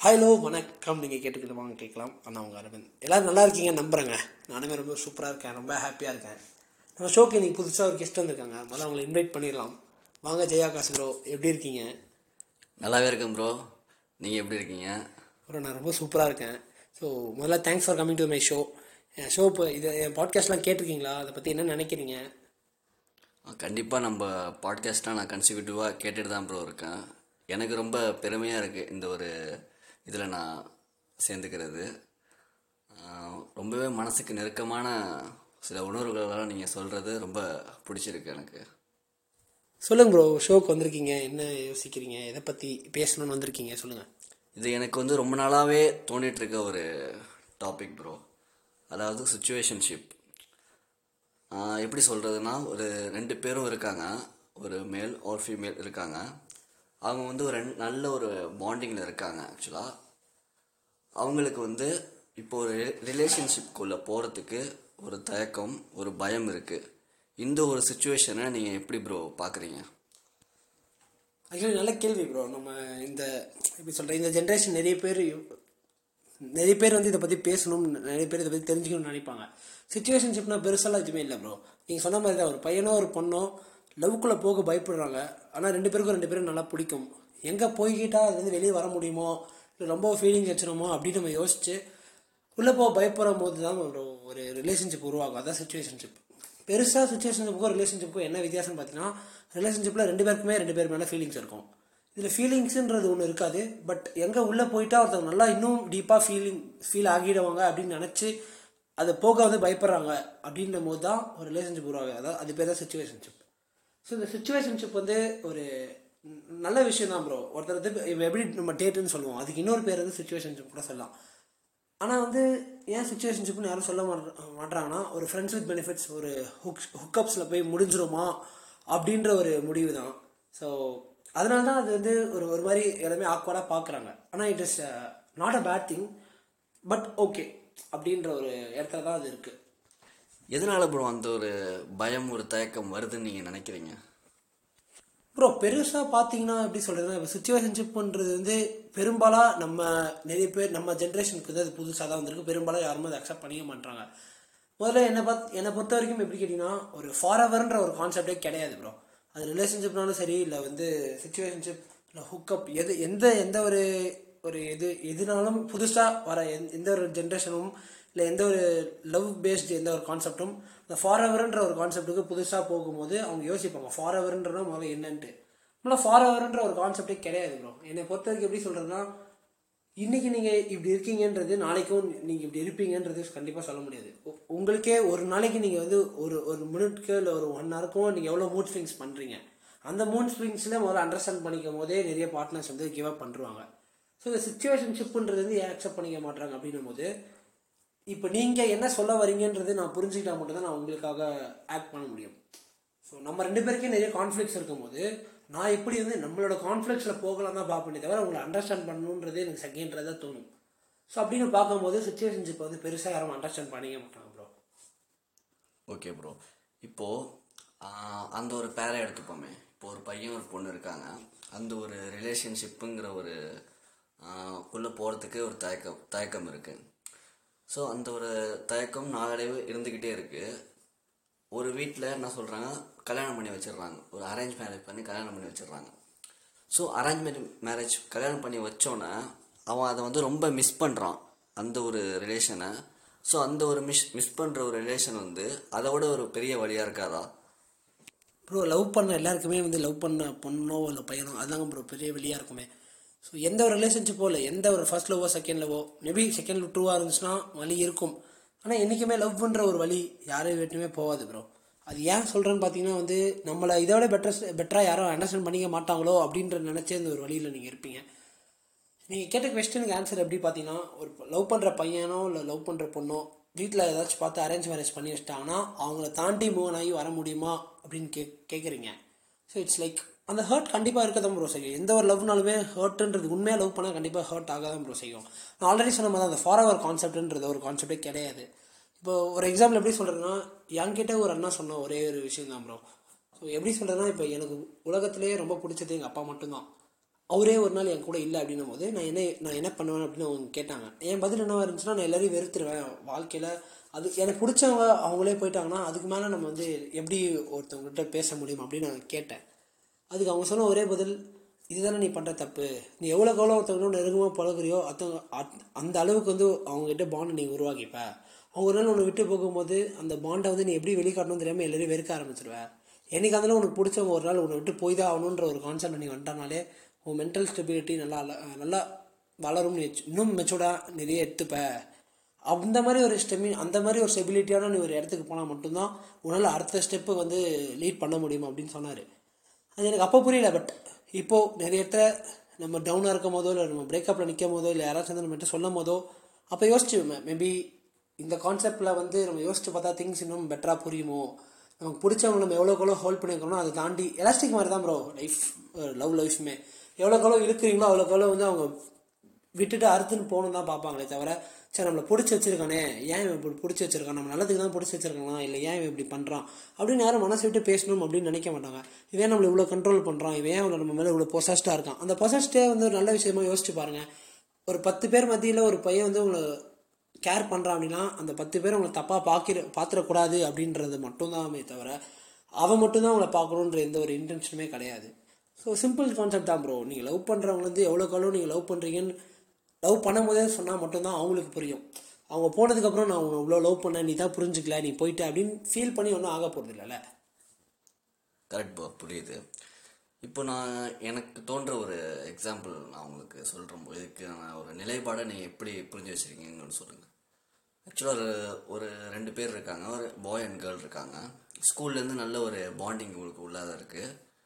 hello வணக்கம் நீங்கள் கேட்டுக்கிட்டு வாங்க கேட்கலாம் அண்ணா உங்கள் அரவிந்த் எல்லோரும் நல்லா இருக்கீங்க நம்புகிறேங்க நானுமே ரொம்ப சூப்பராக இருக்கேன் ரொம்ப ஹாப்பியாக இருக்கேன் நம்ம ஷோக்கு இன்னைக்கு புதுசாக ஒரு கெஸ்ட் வந்திருக்காங்க முதல்ல அவங்களை இன்வைட் பண்ணிடலாம் வாங்க ஜெயா காசு ப்ரோ எப்படி இருக்கீங்க நல்லாவே இருக்கேன் ப்ரோ நீங்கள் எப்படி இருக்கீங்க ப்ரோ நான் ரொம்ப சூப்பராக இருக்கேன் ஸோ முதல்ல thanks for coming to my show என் ஷோ இப்போ இது என் பாட்காஸ்ட்லாம் கேட்டிருக்கீங்களா அதை பற்றி என்ன நினைக்கிறீங்க கண்டிப்பாக நம்ம பாட்காஸ்ட்டாக நான் கன்சிக்யூட்டிவாக கேட்டுட்டு தான் ப்ரோ இருக்கேன் எனக்கு ரொம்ப பெருமையாக இருக்குது இந்த ஒரு இதில் நான் சேர்ந்துக்கிறது ஆஹ் ரொம்பவே மனசுக்கு நெருக்கமான சில உணர்வுகளெல்லாம் நீங்கள் சொல்கிறது ரொம்ப பிடிச்சிருக்கு எனக்கு சொல்லுங்கள் ப்ரோ ஷோக்கு வந்திருக்கீங்க என்ன யோசிக்கிறீங்க எதை பற்றி பேசணும்னு வந்திருக்கீங்க சொல்லுங்கள் இது எனக்கு வந்து ரொம்ப நாளாகவே தோண்டிட்டு இருக்க ஒரு டாபிக் ப்ரோ அதாவது சுச்சுவேஷன்ஷிப் எப்படி சொல்கிறதுனா ஒரு ரெண்டு பேரும் இருக்காங்க ஒரு மேல் ஒரு ஃபீமேல் இருக்காங்க அவங்க வந்து ஒரு ரெண்- நல்ல ஒரு பாண்டிங்கில் இருக்காங்க ஆக்சுவலாக அவங்களுக்கு வந்து இப்போ ஒரு ரிலேஷன்ஷிப்குள்ளே போகிறதுக்கு ஒரு தயக்கம் ஒரு பயம் இருக்குது இந்த ஒரு சுச்சுவேஷனை நீங்கள் எப்படி ப்ரோ பார்க்குறீங்க ஆக்சுவலி நல்ல கேள்வி ப்ரோ நம்ம இந்த எப்படி சொல்கிறேன் இந்த ஜென்ரேஷன் நிறைய பேர் நிறைய பேர் வந்து இதை பற்றி பேசணும் நிறைய பேர் இதை பற்றி தெரிஞ்சுக்கணும்னு நினைப்பாங்க சுச்சுவேஷன்ஷிப்னா பெருசாலாம் எதுவுமே இல்லை ப்ரோ நீங்கள் சொன்ன மாதிரி தான் ஒரு பையனோ ஒரு பொண்ணோ லவ்க்குள்ளே போக பயப்படுறாங்க ஆனால் ரெண்டு பேருக்கும் ரெண்டு பேரும் நல்லா பிடிக்கும் எங்கே போய்கிட்டா அது வந்து வெளியே வர முடியுமோ இல்லை ரொம்ப ஃபீலிங்ஸ் வச்சிருமோ அப்படின்னு நம்ம யோசிச்சு உள்ளே போக பயப்படும் போது தான் ஒரு ஒரு ரிலேஷன்ஷிப் உருவாகும் அதான் சுச்சுவேஷன்ஷிப் பெருசாக சுச்சுவேஷன்ஷிப்புக்கும் ரிலேஷன்ஷிப்புக்கும் என்ன வித்தியாசம் பார்த்தீங்கன்னா ரிலேஷன்ஷிப்பில் ரெண்டு பேருக்குமே ரெண்டு பேர் மேலே ஃபீலிங்ஸ் இருக்கும் இதில் ஃபீலிங்ஸுன்றது ஒன்று இருக்காது பட் எங்கே உள்ளே போயிட்டா ஒருத்தவங்க நல்லா இன்னும் டீப்பாக ஃபீலிங் ஃபீல் ஆகிடுவாங்க அப்படின்னு நினச்சி அது போக வந்து பயப்படுறாங்க அப்படின்ற போது தான் ஒரு ரிலேஷன்ஷிப் உருவாகுது அதாவது அது பேர் தான் சுச்சுவேஷன்ஷிப் ஸோ இந்த சுச்சுவேஷன்ஷிப் வந்து ஒரு ந- நல்ல விஷயம் தான் ப்ரோ ஒருத்தர் வந்து இப்ப எப்படி நம்ம டேட்டுன்னு சொல்லுவோம் அதுக்கு இன்னொரு பேர் வந்து சுச்சுவேஷன்ஷிப் கூட சொல்லலாம் ஆனால் வந்து ஏன் சுச்சுவேஷன்ஷிப்னு யாரும் சொல்ல மாட்ற- மாட்றாங்கன்னா ஒரு ஃப்ரெண்ட்ஸ் வித் பெனிஃபிட்ஸ் ஒரு ஹுக் ஹுக்கப்ஸில் போய் முடிஞ்சிருமா அப்படின்ற ஒரு முடிவு தான் ஸோ அதனால தான் அது வந்து ஒரு ஒரு மாதிரி எல்லாமே ஆக்வர்டாக பார்க்குறாங்க ஆனால் it is not a bad thing but okay அப்படின்ற ஒரு இடத்துல தான் அது இருக்குது எதனால ப்ரோ அந்த ஒரு பயம் ஒரு தயக்கம் வருதுன்னு நீங்கள் நினைக்கிறீங்க ப்ரோ பெருசாக பார்த்தீங்கன்னா எப்படி சொல்கிறதுனா இப்போ சுச்சுவேஷன்ஷிப்ன்றது வந்து பெரும்பாலாக நம்ம நிறைய பேர் நம்ம ஜென்ரேஷனுக்கு வந்து அது புதுசாக தான் வந்திருக்கு பெரும்பாலும் யாருமே அதை அக்செப்ட் பண்ணிக்க மாட்டாங்க முதல்ல என்னை பார்த்து என்னை பொறுத்த வரைக்கும் எப்படி கேட்டிங்கன்னா ஒரு ஃபார் ஒரு கான்செப்டே கிடையாது ப்ரோ அது ரிலேஷன்ஷிப்னாலும் சரி இல்லை வந்து சுச்சுவேஷன்ஷிப் இல்லை ஹுக்கப் எது எந்த எந்த ஒரு ஒரு எது எதுனாலும் புதுசாக வர எந்த- எந்த ஒரு ஜென்ரேஷனும் இல்லை எந்த ஒரு லவ் பேஸ்டு எந்த ஒரு கான்செப்டும் இந்த ஃபார் எவர்ன்ற ஒரு கான்செப்ட்டுக்கு புதுசாக போகும்போது அவங்க யோசிப்பாங்க ஃபார் எவர்ன்றனா முதல்ல என்னன்ட்டு ஆனால் ஃபார் எவர்ன்ற ஒரு கான்செப்டே கிடையாது ப்ரோ என்னை பொறுத்த வரைக்கும் எப்படி சொல்கிறதுனா இன்னைக்கு நீங்கள் இப்படி இருக்கீங்கன்றது நாளைக்கும் நீங்கள் இப்படி இருப்பீங்கன்றது கண்டிப்பாக சொல்ல முடியாது உ- உங்களுக்கே ஒரு நாளைக்கு நீங்கள் வந்து ஒரு ஒரு மினிட்க்கு இல்லை ஒரு ஒன் ஹவருக்கும் நீங்கள் எவ்வளோ மூட் ஸ்விங்ஸ் பண்ணுறீங்க அந்த மூட் ஸ்விங்ஸில் முதல்ல அண்டர்ஸ்டாண்ட் பண்ணிக்கும் போதே நிறைய பார்ட்னர்ஸ் வந்து கிவ் அப் பண்ணுறாங்க ஸோ இந்த சுச்சுவேஷன்ஷிப்புன்றது வந்து ஏன் அக்செப்ட் பண்ணிக்க மாட்டாங்க அப்படின்னும் போது இப்போ நீங்கள் என்ன சொல்ல வரீங்கன்றது நான் புரிஞ்சுக்கிட்டா மட்டும்தான் நான் உங்களுக்காக ஆக்ட் பண்ண முடியும் ஸோ நம்ம ரெண்டு பேருக்கே நிறைய கான்ஃப்ளிக்ஸ் இருக்கும்போது நான் எப்படி வந்து நம்மளோட கான்ஃப்ளிக்ஸில் போகலாம் தான் பார்ப்பேனே தவிர உங்களை அண்டர்ஸ்டாண்ட் பண்ணணுன்றது எனக்கு செகண்ட்றதா தோணும் ஸோ அப்படின்னு பார்க்கும்போது சுச்சுவேஷன்ஷிப் வந்து பெருசாக யாரும் அண்டர்ஸ்டாண்ட் பண்ணிக்க மாட்டாங்க ப்ரோ ஓகே ப்ரோ இப்போது அந்த ஒரு பேரை எடுத்துப்போமே இப்போ ஒரு பையன் ஒரு பொண்ணு இருக்காங்க அந்த ஒரு ரிலேஷன்ஷிப்புங்கிற ஒரு ஆஹ், உள்ள போகிறதுக்கு ஒரு தயக்கம் தயக்கம் இருக்குது ஸோ அந்த ஒரு தயக்கம் நாளடைவு இருந்துக்கிட்டே இருக்குது ஒரு வீட்டில் என்ன சொல்கிறாங்க கல்யாணம் பண்ணி வச்சிடுறாங்க ஒரு அரேஞ்ச் மேரேஜ் பண்ணி கல்யாணம் பண்ணி வச்சிடுறாங்க ஸோ அரேஞ்ச்மெண்ட் மேரேஜ் கல்யாணம் பண்ணி வச்சோன்னே அவன் அதை வந்து ரொம்ப மிஸ் பண்ணுறான் அந்த ஒரு ரிலேஷனை ஸோ அந்த ஒரு மிஸ் மிஸ் பண்ணுற ஒரு ரிலேஷன் வந்து அதை விட ஒரு பெரிய வழியாக இருக்காதா ப்ரோ லவ் பண்ண எல்லாருக்குமே வந்து லவ் பண்ண பொண்ணோ இல்லை பையனோ அதுதாங்க ப்ரோ பெரிய வெளியாக இருக்குமே ஸோ எந்த ஒரு ரிலேஷன்ஷிப்போ இல்லை எந்த ஒரு ஃபர்ஸ்ட் லவ்வோ செகண்ட் லவ்வோ மேபி செகண்ட் லவ் டூவாக இருந்துச்சுன்னா வழி இருக்கும் ஆனால் என்றைக்குமே லவ்ன்ற ஒரு வழி யாரையும் வீட்டுமே போகாது ப்ரோ அது ஏன் சொல்கிறேன்னு பார்த்தீங்கன்னா வந்து நம்மளை இதோட பெட்டர் பெட்டராக யாரும் அண்டர்ஸ்டாண்ட் பண்ணிக்க மாட்டாங்களோ அப்படின்ற நினச்சே இந்த ஒரு வழியில் நீங்கள் இருப்பீங்க நீங்கள் கேட்ட கொஸ்டினுக்கு ஆன்சர் எப்படி பார்த்தீங்கன்னா ஒரு லவ் பண்ணுற பையனோ இல்லை லவ் பண்ணுற பொண்ணோ வீட்டில் ஏதாச்சும் பார்த்து அரேஞ்ச் மேரேஜ் பண்ணி வச்சிட்டாங்கன்னா அவங்கள தாண்டி மூவ் ஆகி வர முடியுமா அப்படின்னு கே கேட்குறீங்க ஸோ இட்ஸ் லைக் அந்த ஹர்ட் கண்டிப்பாக இருக்க தான் ப்ரோ செய்யும் எந்த ஒரு லவ்னாலுமே ஹர்ட்ன்றது உண்மையாக லவ் பண்ணால் கண்டிப்பாக ஹர்ட் ஆக தான் ப்ரோ செய்யும் நான் ஆல்ரெடி சொன்ன மாதிரி தான் அந்த ஃபார் அவர் கான்செப்ட்ன்றது ஒரு கான்செப்டே கிடையாது இப்போ ஒரு எக்ஸாம்பிள் எப்படி சொல்கிறேன்னா என்கிட்ட ஒரு அண்ணா சொன்ன ஒரே ஒரு விஷயம் தான் ப்ரோ ஸோ எப்படி சொல்கிறேன்னா இப்போ எனக்கு உலகத்திலேயே ரொம்ப பிடிச்சது எங்கள் அப்பா மட்டும்தான் அவரே ஒரு நாள் என் கூட இல்லை அப்படின்னும் போது நான் என்ன நான் என்ன பண்ணுவேன் அப்படின்னு அவங்க கேட்டாங்க என் பதில் என்னவா இருந்துச்சுன்னா நான் எல்லாரையும் வெறுத்துருவேன் வாழ்க்கையில் அது எனக்கு பிடிச்சவங்க அவங்களே போயிட்டாங்கன்னா அதுக்கு மேலே நம்ம வந்து எப்படி ஒருத்தவங்ககிட்ட பேச முடியும் அப்படின்னு நான் கேட்டேன் அதுக்கு அவங்க சொன்ன ஒரே பதில் இதுதானே நீ பண்ணுற தப்பு நீ எவ்வளோக்கு எவ்வளோ ஒருத்தவங்களோட நெருக்கமாக பழகுறியோ அத்தவங்க அத்- அந்த அளவுக்கு வந்து அவங்ககிட்ட பாண்டை நீ உருவாக்கிப்ப அவங்க ஒரு நாள் உன்னை விட்டு போகும்போது அந்த பாண்டை வந்து நீ எப்படி வெளிக்காட்டணும் தெரியாமல் எல்லாரையும் வெறுக்க ஆரம்பிச்சிருவ என்னைக்கு இருந்தாலும் உனக்கு பிடிச்சவங்க ஒரு நாள் உன்னை விட்டு போய் தான் ஆகணுன்ற ஒரு கான்செப்ட் நீ வந்துட்டனாலே உன் மென்டல் ஸ்டெபிலிட்டி நல்லா அல- நல்லா வளரும் நீ இன்னும் மெச்சூர்டாக நிறைய எடுத்துப்ப அந்த மாதிரி ஒரு ஸ்டெமி அந்த மாதிரி ஒரு ஸ்டெபிலிட்டியான நீ ஒரு இடத்துக்கு போனால் மட்டும்தான் உன்னால் அடுத்த ஸ்டெப்பு வந்து லீட் பண்ண முடியும் அப்படின்னு சொன்னார் அது எனக்கு அப்போ புரியல பட் இப்போது நிறைய இடத்துல நம்ம டவுனாக இருக்கும் போதோ இல்லை நம்ம பிரேக்கப்பில் நிற்கும் போதோ இல்லை யாராச்சும் வந்து நம்மகிட்ட சொல்லும் போதோ அப்போ யோசிச்சு மேபி இந்த கான்செப்டில் வந்து நம்ம யோசிச்சு பார்த்தா திங்ஸ் இன்னும் பெட்டராக புரியுமோ நமக்கு பிடிச்சவங்க நம்ம எவ்வளோக்கு எவ்வளோ ஹோல்ட் பண்ணிக்கிறோமோ அதை தாண்டி எலாஸ்டிக் மாதிரி தான் ப்ரோ லைஃப் லவ் லைஃப்மே எவ்வளோக்கு எவ்வளோ இருக்கிறீங்களோ அவ்வளோக்கு எவ்வளோ வந்து அவங்க விட்டுட்டு அறுத்துன்னு போகணும் தான் பார்ப்பாங்களே தவிர சரி நம்மளை பிடிச்சி வச்சிருக்கானே ஏன் இவன் இப்படி பிடிச்சி வச்சிருக்கான் நம்ம நல்லதுக்கு தான் பிடிச்சி வச்சிருக்கானா இல்லை ஏன் இவன் இப்படி பண்ணுறான் அப்படின்னு யாரும் மனசு விட்டு பேசணும் அப்படின்னு நினைக்க மாட்டாங்க இவன் நம்மளை இவ்வளோ கண்ட்ரோல் பண்ணுறான் இவன் ஏன் நம்ம மேலே இவ்வளோ பொசஸ்டாக இருக்கான் அந்த பொசஸ்டே வந்து ஒரு நல்ல விஷயமா யோசிச்சு பாருங்க ஒரு பத்து பேர் மத்தியில் ஒரு பையன் வந்து உங்களை கேர் பண்ணுறான் அப்படின்னா அந்த பத்து பேர் உங்களை தப்பாக பார்க்கிற பார்த்துடக்கூடாது அப்படின்றது மட்டும்தாமே தவிர அவன் மட்டும்தான் உங்களை பார்க்கணுன்ற எந்த ஒரு இன்டென்ஷனுமே கிடையாது ஸோ சிம்பிள் கான்செப்ட் தான் ப்ரோ நீங்கள் லவ் பண்ணுறவங்க வந்து எவ்வளோக்கு எவ்வளோ நீங்கள் லவ் பண்ணுறீங்கன்னு லவ் பண்ணும்போதே சொன்னால் மட்டும்தான் அவங்களுக்கு புரியும் அவங்க போனதுக்கப்புறம் நான் உன்னை இவ்வளோ லவ் பண்ணேன் நீ தான் புரிஞ்சுக்கல நீ போயிட்ட அப்படின்னு ஃபீல் பண்ணி ஒன்றும் ஆக போகிறது இல்லைல்ல கரெக்ட் ப்ரோ புரியுது இப்போ நான் எனக்கு தோன்ற ஒரு எக்ஸாம்பிள் நான் உங்களுக்கு சொல்கிறேன் இதுக்கு நான் ஒரு நிலைப்பாடை நீங்கள் எப்படி புரிஞ்சு வச்சுருக்கீங்கன்னு சொல்லுங்கள் ஆக்சுவலாக ஒரு ஒரு ரெண்டு பேர் இருக்காங்க ஒரு பாய் அண்ட் கேர்ள் இருக்காங்க ஸ்கூல்லேருந்து நல்ல ஒரு பாண்டிங் உங்களுக்கு உள்ளாத இருக்குது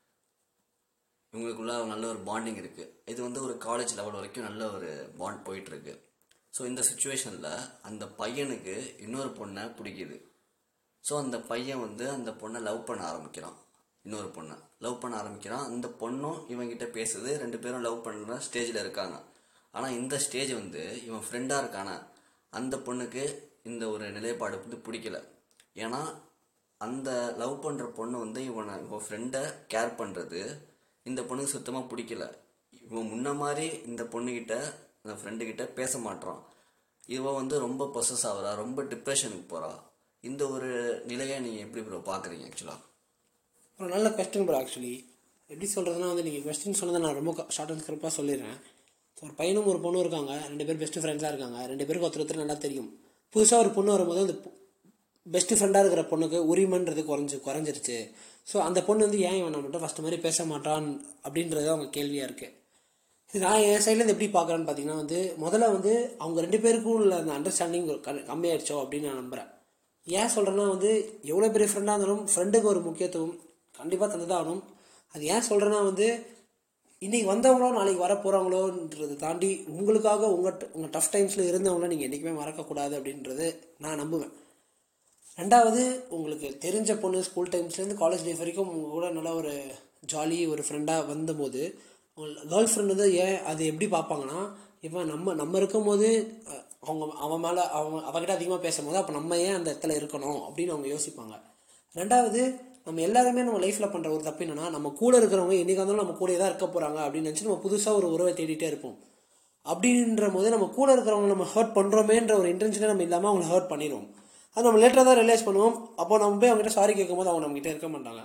இவங்களுக்குள்ள நல்ல ஒரு பாண்டிங் இருக்குது இது வந்து ஒரு காலேஜ் லெவல் வரைக்கும் நல்ல ஒரு பாண்ட் போயிட்டுருக்கு ஸோ இந்த சுச்சுவேஷனில் அந்த பையனுக்கு இன்னொரு பொண்ணை பிடிக்குது ஸோ அந்த பையன் வந்து அந்த பொண்ணை லவ் பண்ண ஆரம்பிக்கிறான் இன்னொரு பொண்ணை லவ் பண்ண ஆரம்பிக்கிறான் அந்த பொண்ணும் இவன்கிட்ட பேசுது ரெண்டு பேரும் லவ் பண்ணுற ஸ்டேஜில் இருக்காங்க ஆனால் இந்த ஸ்டேஜ் வந்து இவன் ஃப்ரெண்டாக இருக்கான அந்த பொண்ணுக்கு இந்த ஒரு நிலைப்பாடு வந்து பிடிக்கல ஏன்னா அந்த லவ் பண்ணுற பொண்ணு வந்து இவனை இவன் ஃப்ரெண்டை கேர் பண்ணுறது இந்த பொண்ணுக்கு சுத்தமாக பிடிக்கல இவன் முன்ன மாதிரி இந்த பொண்ணுக்கிட்ட இந்த ஃப்ரெண்டுக்கிட்ட பேச மாட்றான் இவன் வந்து ரொம்ப பொசஸ் ஆகுறா ரொம்ப டிப்ரெஷனுக்கு போகிறா இந்த ஒரு நிலையை நீங்கள் எப்படி ப்ரோ பார்க்குறீங்க ஆக்சுவலாக ஒரு நல்ல கொஸ்டின் ப்ரோ ஆக்சுவலி எப்படி சொல்கிறதுனா வந்து நீங்கள் கொஸ்டின் சொன்னதை நான் ரொம்ப ஷார்ட் அண்ட் ஸ்கிரிப்பாக சொல்லிடுறேன் ஸோ ஒரு பையனும் ஒரு பொண்ணும் இருக்காங்க ரெண்டு பேர் பெஸ்ட் ஃப்ரெண்ட்ஸாக இருக்காங்க ரெண்டு பேருக்கு ஒருத்தர் ஒருத்தர் நல்லா தெரியும் புதுசாக ஒரு பொண்ணு வரும்போது அந்த பெஸ்ட் ஃப்ரெண்டாக இருக்கிற பொண்ணுக்கு உரிமைன்றது குறைஞ்சி குறைஞ்சிருச்சு ஸோ அந்த பொண்ணு வந்து ஏன் இவன் நம்மகிட்ட ஃபஸ்ட்டு மாதிரி பேச மாட்டான் அப்படின்றது அவங்க கேள்வியாக இருக்குது இது நான் என் சைட்லேருந்து எப்படி பார்க்குறேன்னு பார்த்தீங்கன்னா வந்து முதல்ல வந்து அவங்க ரெண்டு பேருக்கும் உள்ள அந்த அண்டர்ஸ்டாண்டிங் கம்மியாயிடுச்சோ அப்படின்னு நான் நம்புகிறேன் ஏன் சொல்கிறேன்னா வந்து எவ்வளோ பெரிய ஃப்ரெண்டாக இருந்தாலும் ஃப்ரெண்டுக்கு ஒரு முக்கியத்துவம் கண்டிப்பாக தந்துதான் ஆகணும் அது ஏன் சொல்கிறேன்னா வந்து இன்றைக்கி வந்தவங்களோ நாளைக்கு வர போகிறவங்களோன்றதை தாண்டி உங்களுக்காக உங்கள் உங்கள் டஃப் டைம்ஸில் இருந்தவங்கள நீங்கள் என்றைக்குமே மறக்கக்கூடாது அப்படின்றது நான் நம்புவேன் ரெண்டாவது உங்களுக்கு தெரிஞ்ச பொண்ணு ஸ்கூல் டைம்ஸ்லேருந்து காலேஜ் லைஃப் வரைக்கும் உங்க கூட நல்ல ஒரு ஜாலி ஒரு ஃப்ரெண்டாக வந்தபோது கேர்ள் ஃப்ரெண்ட் வந்து ஏன் அது எப்படி பார்ப்பாங்கன்னா இப்போ நம்ம நம்ம இருக்கும்போது அஹ், அவங்க அவன் மேலே அவங்க அவகிட்ட அதிகமாக பேசும்போது அப்போ நம்ம ஏன் அந்த இடத்துல இருக்கணும் அப்படின்னு அவங்க யோசிப்பாங்க ரெண்டாவது நம்ம எல்லாருமே நம்ம லைஃப்பில் பண்ணுற ஒரு தப்பு என்னன்னா நம்ம கூட இருக்கிறவங்க என்னைக்கு இருந்தாலும் நம்ம கூட தான் இருக்க போகிறாங்க அப்படின்னு நினச்சி நம்ம புதுசாக ஒரு உறவை தேடிட்டே இருப்போம் அப்படின்ற போது நம்ம கூட இருக்கிறவங்க நம்ம ஹர்ட் பண்ணுறோமேன்ற ஒரு இன்டென்ஷனே நம்ம இல்லாமல் அவங்கள ஹர்ட் பண்ணிடுவோம் அது நம்ம லேட்டராக தான் ரியலைஸ் பண்ணுவோம் அப்போ நம்ம போய் அவங்ககிட்ட சாரி கேட்கும்போது அவங்க நம்மகிட்ட இருக்க மாட்டாங்க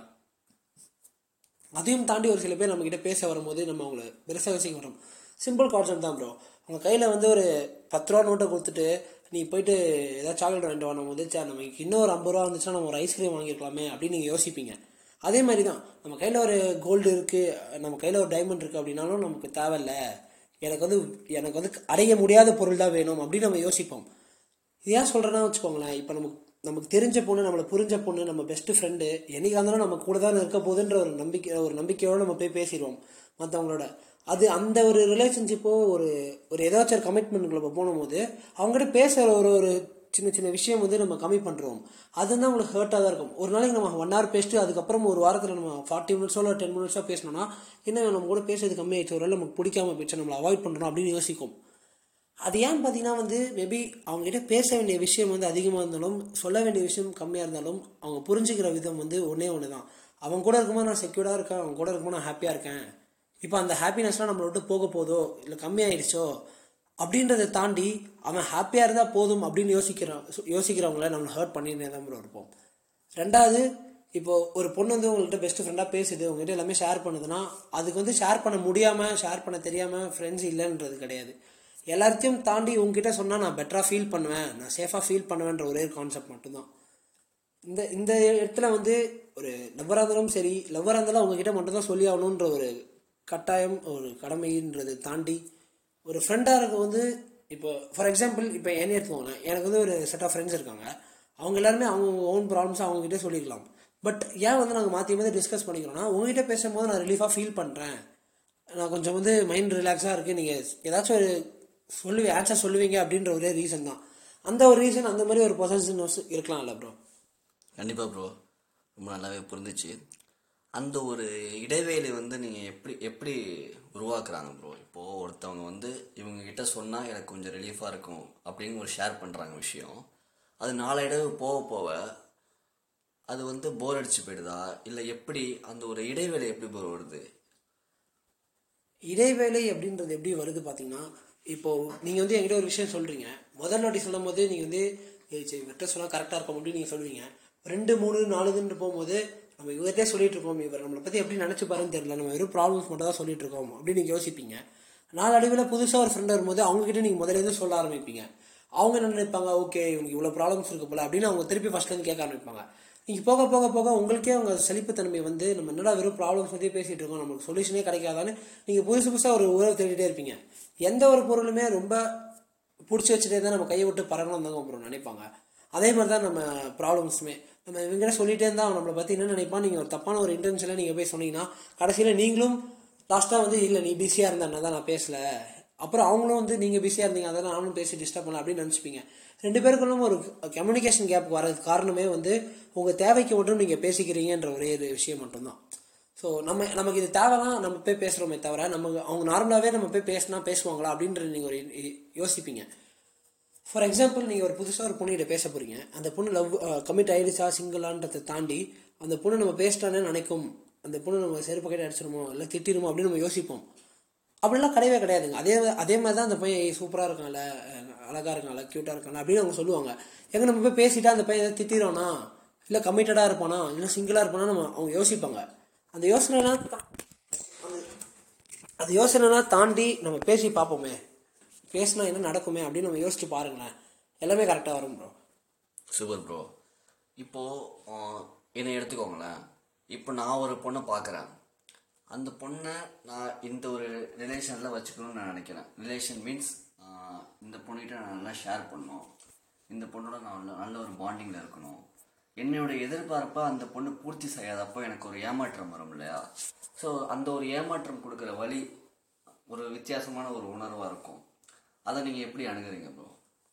அதையும் தாண்டி ஒரு சில பேர் நம்மகிட்ட பேச வரும்போது நம்ம அவங்கள பெருசாக யோசிக்க மாட்டோம் சிம்பிள் கான்செப்ட் தான் ப்ரோ அவங்க கையில் வந்து ஒரு பத்து ரூபா நோட்டை கொடுத்துட்டு நீ போயிட்டு ஏதாவது சாக்லேட் வாங்கிட்டு வாங்கும் போது சார் நமக்கு இன்னும் ஒரு ஐம்பது ரூபா வந்துச்சுன்னா நம்ம ஒரு ஐஸ்கிரீம் வாங்கியிருக்கலாமே அப்படின்னு நீங்கள் யோசிப்பீங்க அதே மாதிரி தான் நம்ம கையில் ஒரு கோல்டு இருக்குது நம்ம கையில் ஒரு டைமண்ட் இருக்குது அப்படின்னாலும் நமக்கு தேவையில்ல எனக்கு வந்து எனக்கு வந்து அடைய முடியாத பொருள் தான் வேணும் அப்படின்னு நம்ம யோசிப்போம் இது ஏன் சொல்கிறேன்னா வச்சுக்கோங்களேன் இப்போ நமக்கு நமக்கு தெரிஞ்ச பொண்ணு நம்மளை புரிஞ்ச பொண்ணு நம்ம பெஸ்ட் ஃப்ரெண்டு என்னைக்கு இருந்தாலும் நம்ம கூட தான் இருக்க போகுதுன்ற ஒரு நம்பிக்கை ஒரு நம்பிக்கையோடு நம்ம போய் பேசிடுவோம் மற்றவங்களோட அது அந்த ஒரு ரிலேஷன்ஷிப்போ ஒரு ஒரு ஏதாச்சும் ஒரு கமிட்மெண்ட்டுக்குள்ள நம்ம போகும்போது அவங்ககிட்ட பேசுகிற ஒரு ஒரு சின்ன சின்ன விஷயம் வந்து நம்ம கம்மி பண்ணுறோம் அதுதான் உங்களுக்கு ஹர்ட்டாக தான் இருக்கும் ஒரு நாளைக்கு நம்ம ஒன் ஹவர் பேசிட்டு அதுக்கப்புறம் ஒரு வாரத்தில் நம்ம ஃபார்ட்டி மினிட்ஸோ இல்லை டென் மினிட்ஸோ பேசணும்னா என்ன நம்ம கூட பேசுறது கம்மியாயிடுச்சு ஒரு வேளை நமக்கு பிடிக்காம போயிடுச்சு நம்மளை அவாய்ட் பண்ணுறோம் அப்படின்னு யோசிக்கும் அது ஏன்னு பார்த்தீங்கன்னா வந்து மேபி அவங்ககிட்ட பேச வேண்டிய விஷயம் வந்து அதிகமாக இருந்தாலும் சொல்ல வேண்டிய விஷயம் கம்மியாக இருந்தாலும் அவங்க புரிஞ்சுக்கிற விதம் வந்து ஒன்றே ஒன்று தான் அவங்க கூட இருக்கும்போது நான் செக்யூர்டாக இருக்கேன் அவங்க கூட இருக்கும்போது நான் ஹாப்பியாக இருக்கேன் இப்போ அந்த ஹாப்பினஸ்லாம் நம்மளை விட்டு போக போதோ இல்லை கம்மியாயிடுச்சோ அப்படின்றத தாண்டி அவன் ஹாப்பியாக இருந்தால் போதும் அப்படின்னு யோசிக்கிறான் யோசிக்கிறவங்கள நம்மளை ஹர்ட் பண்ணினே தான் bro இருப்போம் ரெண்டாவது இப்போ ஒரு பொண்ணு வந்து உங்கள்கிட்ட பெஸ்ட் ஃப்ரெண்டாக பேசுது உங்ககிட்ட எல்லாமே ஷேர் பண்ணுதுன்னா அதுக்கு வந்து ஷேர் பண்ண முடியாமல் ஷேர் பண்ண தெரியாமல் ஃப்ரெண்ட்ஸ் இல்லைன்றது கிடையாது எல்லாத்தையும் தாண்டி உங்ககிட்ட சொன்னால் நான் பெட்டராக ஃபீல் பண்ணுவேன் நான் சேஃபாக ஃபீல் பண்ணுவேன்ற ஒரே கான்செப்ட் மட்டும்தான் இந்த இந்த இடத்துல வந்து ஒரு லவ்வராக இருந்தாலும் சரி லவ்வராக இருந்தாலும் அவங்கக்கிட்ட மட்டும்தான் சொல்லி ஆகணுன்ற ஒரு கட்டாயம் ஒரு கடமைன்றது தாண்டி ஒரு ஃப்ரெண்டாக இருக்க வந்து இப்போ ஃபார் எக்ஸாம்பிள் இப்போ என்ன எடுத்துக்கோங்களேன் எனக்கு வந்து ஒரு செட் ஆஃப் ஃப்ரெண்ட்ஸ் இருக்காங்க அவங்க எல்லாருமே அவங்க ஓன் ப்ராப்ளம்ஸ் அவங்ககிட்ட சொல்லிக்கலாம் பட் ஏன் வந்து நாங்கள் மாற்றி மாற்றி டிஸ்கஸ் பண்ணிக்கிறோம்னா உங்ககிட்ட பேசும்போது நான் ரிலீஃபாக ஃபீல் பண்ணுறேன் நான் கொஞ்சம் வந்து மைண்ட் ரிலாக்ஸாக இருக்குது நீங்கள் ஏதாச்சும் ஒரு சொல்லுவீ ஆன்சர் சொல்லுவீங்க அப்படின்ற ஒரே ரீசன் தான் அந்த ஒரு ரீசன் அந்த மாதிரி ஒரு பொசன்ஸ் இருக்கலாம்ல ப்ரோ கண்டிப்பாக ப்ரோ ரொம்ப நல்லாவே புரிஞ்சிச்சு அந்த ஒரு இடைவேளை வந்து நீங்கள் எப்படி எப்படி உருவாக்குறாங்க ப்ரோ இப்போது ஒருத்தவங்க வந்து இவங்க கிட்ட சொன்னால் எனக்கு கொஞ்சம் ரிலீஃபாக இருக்கும் அப்படின்னு ஒரு ஷேர் பண்ணுறாங்க விஷயம் அது நாளடைவு போக போக அது வந்து போர் அடிச்சு போயிடுதா இல்லை எப்படி அந்த ஒரு இடைவேளை எப்படி ப்ரோ வருது இடைவேளை அப்படின்றது எப்படி வருது பார்த்தீங்கன்னா இப்போ நீங்கள் வந்து என்கிட்ட ஒரு விஷயம் சொல்கிறீங்க முதல் வாட்டி சொல்லும் போது நீங்கள் வந்து "ஏய், சரி இவர்கிட்ட சொன்னால் கரெக்டாக இருக்கும் அப்படின்னு நீங்கள் சொல்லுவீங்க ரெண்டு மூணு நாலுன்னு போகும்போது நம்ம இவர்கிட்டே சொல்லிட்டு இருக்கோம் இவர் நம்மளை பற்றி எப்படி நினச்சி பாருன்னு தெரியல நம்ம வெறும் ப்ராப்ளம்ஸ் மட்டும் தான் சொல்லிட்டு இருக்கோம் அப்படின்னு நீங்கள் யோசிப்பீங்க நாளடைவில் புதுசாக ஒரு ஃப்ரெண்ட் வரும்போது அவங்ககிட்ட நீங்கள் முதல்ல இருந்து சொல்ல ஆரம்பிப்பீங்க அவங்க என்ன நினைப்பாங்க ஓகே இவனுக்கு இவ்வளோ ப்ராப்ளம்ஸ் இருக்கு போல அப்படின்னு அவங்க திருப்பி ஃபர்ஸ்ட்லேருந்து கேட்க ஆரம்பிப்பாங்க நீங்கள் போக போக போக உங்களுக்கே அவங்க சலிப்புத்தன்மை வந்து நம்ம என்னடா வெறும் ப்ராப்ளம்ஸ் பற்றி பேசிகிட்டு இருக்கோம் நமக்கு சொல்யூஷனே கிடைக்காதான்னு நீங்கள் புதுசு புதுசாக ஒரு உறவு தேடிட்டே இருப்பீங்க எந்த ஒரு பொருளுமே ரொம்ப பிடிச்சி வச்சுட்டே தான் நம்ம கையை விட்டு பறக்கணும் தாங்க அப்புறம் நினைப்பாங்க அதே மாதிரி தான் நம்ம ப்ராப்ளம்ஸுமே நம்ம இவங்கிட்ட சொல்லிட்டே இருந்தால் அவன் நம்மளை பற்றி என்ன நினைப்பான் நீங்கள் ஒரு தப்பான ஒரு இன்டென்ஷனில் நீங்கள் போய் சொன்னீங்கன்னா கடைசியில் நீங்களும் லாஸ்ட்டாக வந்து இல்லை நீ பிஸியாக இருந்தா தான் நான் பேசலை அப்புறம் அவங்களும் வந்து நீங்கள் பிஸியாக இருந்தீங்க அதான் நானும் பேசி டிஸ்டர்ப் பண்ணல அப்படின்னு நினச்சிப்பீங்க ரெண்டு பேருக்குள்ளும் ஒரு கம்யூனிகேஷன் கேப் வரதுக்கு காரணமே வந்து உங்கள் தேவைக்கு மட்டும் நீங்கள் பேசிக்கிறீங்கன்ற ஒரே ஒரு விஷயம் மட்டும்தான் ஸோ நம்ம நமக்கு இது தேவைலாம் நம்ம போய் பேசுகிறோமே தவிர நம்ம அவங்க நார்மலாகவே நம்ம போய் பேசினா பேசுவாங்களா அப்படின்றது நீங்கள் ஒரு இ- யோசிப்பீங்க ஃபார் எக்ஸாம்பிள் நீங்கள் ஒரு புதுசாக ஒரு பொண்ணுகிட்ட பேச போகிறீங்க அந்த பொண்ணு லவ் கமிட் ஆயிடுச்சா சிங்கிளான்றதை தாண்டி அந்த பொண்ணு நம்ம பேசிட்டானே நினைக்கும் அந்த பொண்ணு நம்ம செருப்பு கைட்டு அடிச்சிருமோ இல்லை திட்டிருமோ அப்படின்னு நம்ம யோசிப்போம் அப்படிலாம் கிடையவே கிடையாதுங்க அதே அதே மாதிரி தான் அந்த பையன் சூப்பராக இருக்கான்ல அஹ் அழகா இருக்கான்ல க்யூட்டாக இருக்கான்ல அப்படின்னு அவங்க சொல்லுவாங்க எங்க நம்ம போய் பேசிட்டா அந்த பையன் ஏதாவது திட்டிடுவானா இல்லை கமிட்டடாக இருப்பானா இல்லை சிங்கிளாக இருப்பானா நம்ம அவங்க யோசிப்பாங்க அந்த யோசனைலாம் தா- அந்த- அந்த யோசனைலாம் தாண்டி நம்ம பேசி பார்ப்போமே பேசினா என்ன நடக்குமே அப்படின்னு நம்ம யோசிச்சு பாருங்களேன் எல்லாமே கரெக்டாக வரும் ப்ரோ சூப்பர் ப்ரோ இப்போது என்னை எடுத்துக்கோங்களேன் இப்போ நான் ஒரு பொண்ணை பார்க்குறேன் அந்த பொண்ணை நான் இந்த ஒரு ரிலேஷனில் வச்சுக்கணும்னு நான் நினைக்கிறேன் ரிலேஷன் மீன்ஸ் இந்த பொண்ணுகிட்ட நான் நல்லா ஷேர் பண்ணணும் இந்த பொண்ணோட நான் நல்ல நல்ல ஒரு பாண்டிங்கில் இருக்கணும் என்னோட எதிர்பார்ப்பை அந்த பொண்ணு பூர்த்தி செய்யாதப்போ எனக்கு ஒரு ஏமாற்றம் வரும் இல்லையா ஸோ அந்த ஒரு ஏமாற்றம் கொடுக்குற வழி ஒரு வித்தியாசமான ஒரு உணர்வாக இருக்கும் அதை நீங்கள் எப்படி அணுகுறீங்க ப்ரோ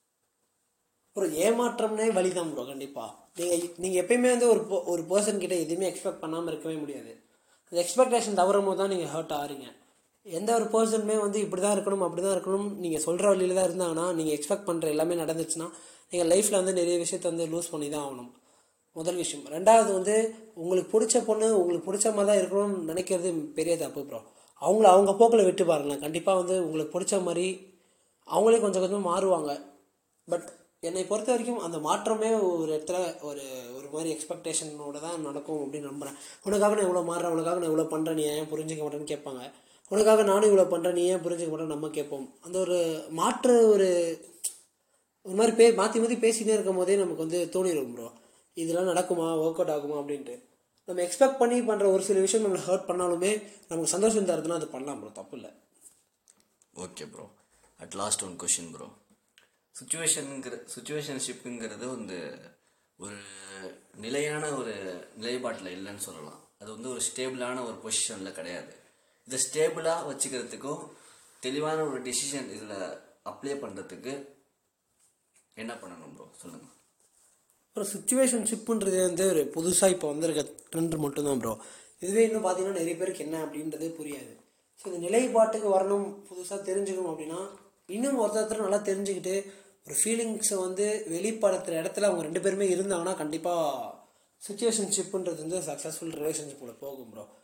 ஒரு ஏமாற்றம்னே வழி தான் ப்ரோ கண்டிப்பாக நீங்கள் நீங்கள் எப்பயுமே வந்து ஒரு po- ஒரு பர்சன் கிட்ட எதுவுமே எக்ஸ்பெக்ட் பண்ணாமல் இருக்கவே முடியாது அந்த எக்ஸ்பெக்டேஷன் தவறும் போது தான் நீங்கள் ஹர்ட் ஆகிறீங்க எந்த ஒரு பர்சனுமே வந்து இப்படி தான் இருக்கணும் அப்படி தான் இருக்கணும் நீங்கள் சொல்கிற வழியில தான் இருந்தாங்கன்னா நீங்கள் எக்ஸ்பெக்ட் பண்ணுற எல்லாமே நடந்துச்சுன்னா நீங்கள் லைஃப்பில் வந்து நிறைய விஷயத்த வந்து லூஸ் பண்ணி தான் ஆகணும் முதல் விஷயம் ரெண்டாவது வந்து உங்களுக்கு பிடிச்ச பொண்ணு உங்களுக்கு பிடிச்ச மாதிரி தான் இருக்கணும்னு நினைக்கிறது பெரிய தப்பு ப்ரோ அவங்கள அவங்க போக்கில் விட்டு பாருங்களேன் கண்டிப்பாக வந்து உங்களுக்கு பிடிச்ச மாதிரி அவங்களே கொஞ்சம் கொஞ்சம் மாறுவாங்க பட் என்னை பொறுத்த வரைக்கும் அந்த மாற்றமே ஒரு இடத்துல ஒரு ஒரு மாதிரி எக்ஸ்பெக்டேஷனோட தான் நடக்கும் அப்படின்னு நம்புறேன் உனக்காக நான் இவ்வளோ மாறுறேன் உனக்காக நான் இவ்வளோ பண்ணுறேன் நீ ஏன் புரிஞ்சிக்க மாட்டேன்னு கேட்பாங்க உனக்காக நானும் இவ்வளோ பண்ணுறேன் நீ ஏன் புரிஞ்சிக்க மாட்டேன்னு நம்ம கேட்போம் அந்த ஒரு மாற்று ஒரு ஒரு மாதிரி பே மாற்றி மாற்றி பேசினே இருக்கும் போதே நமக்கு வந்து தோணிடும் ப்ரோ இதெல்லாம் நடக்குமா ஒர்க் அவுட் ஆகுமா அப்படின்ட்டு நம்ம எக்ஸ்பெக்ட் பண்ணி பண்ணுற ஒரு சில விஷயம் நம்மளை ஹர்ட் பண்ணாலுமே நமக்கு சந்தோஷம் தருதுன்னா அது பண்ணலாம் ப்ரோ தப்பு இல்லை okay bro at last one question bro சுச்சுவேஷனுங்கிற சுச்சுவேஷன்ஷிப்புங்கிறது வந்து ஒரு நிலையான ஒரு நிலைப்பாட்டில் இல்லைன்னு சொல்லலாம் அது வந்து ஒரு ஸ்டேபிளான ஒரு பொசிஷனில் கிடையாது இதை ஸ்டேபிளாக வச்சுக்கிறதுக்கும் தெளிவான ஒரு டிசிஷன் இதில் அப்ளை பண்ணுறதுக்கு என்ன பண்ணணும் ப்ரோ சொல்லுங்கள் ஒரு சுச்சுவேஷன்ஷிப்புன்றது வந்து ஒரு புதுசாக இப்போ வந்திருக்க ட்ரெண்ட் மட்டும்தான் ப்ரோ இதுவே இன்னும் பார்த்தீங்கன்னா நிறைய பேருக்கு என்ன அப்படின்றதே புரியாது ஸோ இந்த நிலைப்பாட்டுக்கு வரணும் புதுசாக தெரிஞ்சுக்கணும் அப்படின்னா இன்னும் ஒருத்தர் நல்லா தெரிஞ்சுக்கிட்டு ஒரு ஃபீலிங்ஸை வந்து வெளிப்படுத்துகிற இடத்துல அவங்க ரெண்டு பேருமே இருந்தாங்கன்னா கண்டிப்பாக சுச்சுவேஷன்ஷிப்புன்றது வந்து சக்ஸஸ்ஃபுல் ரிலேஷன்ஷிப்பில் போகும் ப்ரோ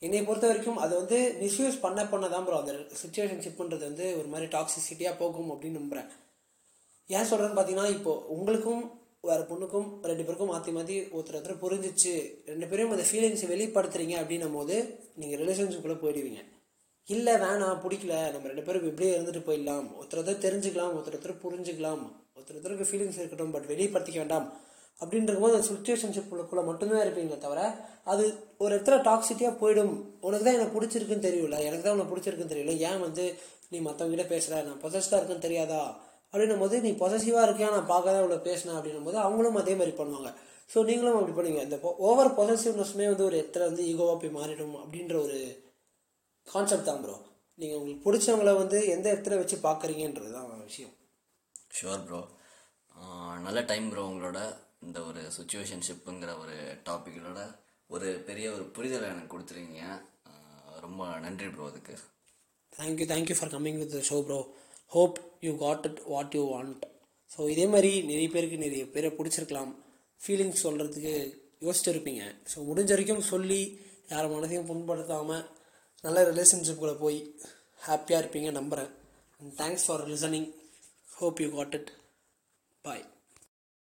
என்னை பொறுத்த வரைக்கும் அது வந்து மிஸ்யூஸ் பண்ண பண்ண தான் ப்ரோ அந்த சுச்சுவேஷன்ஷிப்ன்றது வந்து ஒரு மாதிரி டாக்ஸிசிட்டியாக போகும் அப்படின்னு நம்புகிறேன் ஏன் சொல்கிறேன்னு பார்த்தீங்கன்னா இப்போ உங்களுக்கும் வேறு பொண்ணுக்கும் ரெண்டு பேருக்கும் மாற்றி மாற்றி ஒருத்தர் ஒருத்தர் புரிஞ்சிச்சு ரெண்டு பேரும் அந்த ஃபீலிங்ஸை வெளிப்படுத்துறீங்க அப்படின்னும் போது நீங்கள் ரிலேஷன்ஷிப்புக்குள்ளே போயிடுவீங்க இல்லை வேணாம் பிடிக்கல நம்ம ரெண்டு பேரும் இப்படியே இருந்துட்டு போயிடலாம் ஒருத்தர் ஒருத்தர் தெரிஞ்சுக்கலாம் ஒருத்தர் ஒருத்தர் புரிஞ்சுக்கலாம் ஒருத்தர் ஒருத்தருக்கு ஃபீலிங்ஸ் இருக்கட்டும் பட் வெளிப்படுத்திக்க வேண்டாம் அப்படின்றது போது அந்த சுச்சுவேஷன்ஷிப்புக்குள்ளே மட்டும்தான் இருப்பீங்க தவிர அது ஒரு இடத்துல டாக்ஸிட்டியாக போயிடும் உனக்கு தான் எனக்கு பிடிச்சிருக்குன்னு தெரியல எனக்கு தான் உனக்கு பிடிச்சிருக்குன்னு தெரியல ஏன் வந்து நீ மற்றவங்ககிட்ட பேசுகிற நான் பொசஸ்டாக இருக்குன்னு தெரியாதா அப்படின்னும் போது நீ பொசசிவாக இருக்கியா நான் பார்க்க தான் இவ்வளோ பேசினேன் அப்படின்னும் போது அவங்களும் அதே மாதிரி பண்ணுவாங்க ஸோ நீங்களும் அப்படி பண்ணுவீங்க இந்த ஓவர் பொசசிவ்னஸ்மே வந்து ஒரு இடத்துல வந்து ஈகோவாக போய் மாறிடும் அப்படின்ற ஒரு கான்செப்ட் தான் ப்ரோ நீங்கள் உங்களுக்கு பிடிச்சவங்கள வந்து எந்த இடத்துல வச்சு பார்க்குறீங்கன்றது தான் விஷயம் ஷுவர் ப்ரோ நல்ல டைம் ப்ரோ உங்களோட இந்த ஒரு சுச்சுவேஷன்ஷிப்புங்கிற ஒரு டாப்பிக்கோட ஒரு பெரிய ஒரு புரிதலை எனக்கு கொடுத்துருக்கீங்க ஆஹ் ரொம்ப நன்றி ப்ரோ அதுக்கு thank you thank you for coming with show bro hope you got it what you want so இதே மாதிரி நிறைய பேருக்கு நிறைய பேரை பிடிச்சிருக்கலாம் ஃபீலிங்ஸ் சொல்கிறதுக்கு யோசிச்சிருப்பீங்க ஸோ முடிஞ்ச வரைக்கும் சொல்லி யார் மனதையும் புண்படுத்தாமல் நல்ல ரிலேஷன்ஷிப்புக்குள்ளே போய் ஹாப்பியாக இருப்பீங்க நம்புகிறேன் and thanks for listening hope you got it bye